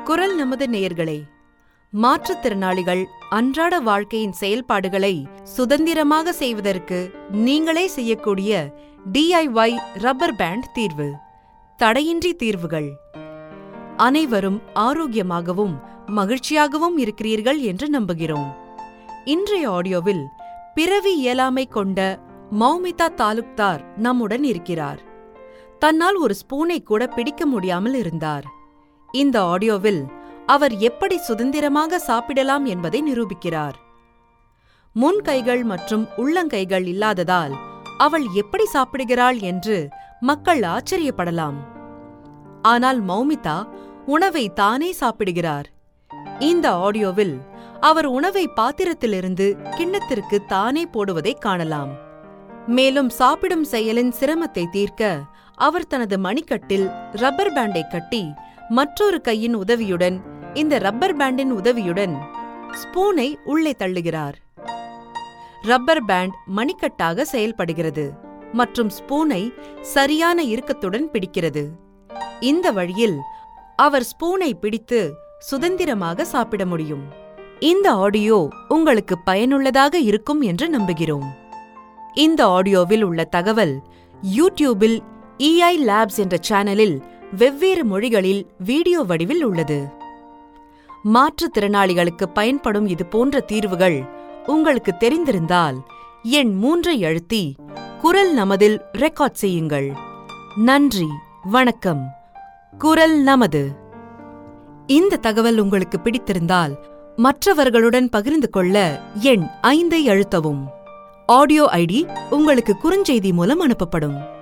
குரல் நமது நேயர்களே மாற்றுத்திறனாளிகள் அன்றாட வாழ்க்கையின் செயல்பாடுகளை சுதந்திரமாக செய்வதற்கு நீங்களே செய்யக்கூடிய டிஐஒய் ரப்பர் பேண்ட் தீர்வு தடையின்றி தீர்வுகள் அனைவரும் ஆரோக்கியமாகவும் மகிழ்ச்சியாகவும் இருக்கிறீர்கள் என்று நம்புகிறோம் இன்றைய ஆடியோவில் பிறவி இயலாமை கொண்ட மௌமிதா தாலுக்தார் நம்முடன் இருக்கிறார் தன்னால் ஒரு ஸ்பூனை கூட பிடிக்க முடியாமல் இருந்தார் இந்த ஆடியோவில் அவர் எப்படி சுதந்திரமாக சாப்பிடலாம் என்பதை நிரூபிக்கிறார் முன் கைகள் மற்றும் உள்ளங்கைகள் இல்லாததால் அவள் எப்படி சாப்பிடுகிறாள் என்று மக்கள் ஆச்சரியப்படலாம் ஆனால் மௌமிதா உணவை தானே சாப்பிடுகிறார் இந்த ஆடியோவில் அவர் உணவை பாத்திரத்திலிருந்து கிண்ணத்திற்கு தானே போடுவதை காணலாம் மேலும் சாப்பிடும் செயலின் சிரமத்தை தீர்க்க அவர் தனது மணிக்கட்டில் ரப்பர் பேண்டை கட்டி மற்றொரு கையின் உதவியுடன் இந்த ரப்பர் பேண்டின் உதவியுடன் ஸ்பூனை உள்ளே தள்ளுகிறார் ரப்பர் பேண்ட் மணிக்கட்டாக செயல்படுகிறது மற்றும் ஸ்பூனை சரியான இறுக்கத்துடன் பிடிக்கிறது இந்த வழியில் அவர் ஸ்பூனை பிடித்து சுதந்திரமாக சாப்பிட முடியும் இந்த ஆடியோ உங்களுக்கு பயனுள்ளதாக இருக்கும் என்று நம்புகிறோம் இந்த ஆடியோவில் உள்ள தகவல் யூடியூபில் இஐ லேப்ஸ் என்ற சேனலில் வெவ்வேறு மொழிகளில் வீடியோ வடிவில் உள்ளது மாற்றுத்திறனாளிகளுக்கு பயன்படும் இது போன்ற தீர்வுகள் உங்களுக்கு தெரிந்திருந்தால் எண் மூன்றை அழுத்தி குரல் நமதில் ரெக்கார்ட் செய்யுங்கள் நன்றி வணக்கம் குரல் நமது இந்த தகவல் உங்களுக்கு பிடித்திருந்தால் மற்றவர்களுடன் பகிர்ந்து கொள்ள எண் ஐந்தை அழுத்தவும் ஆடியோ ஐடி உங்களுக்கு குறுஞ்செய்தி மூலம் அனுப்பப்படும்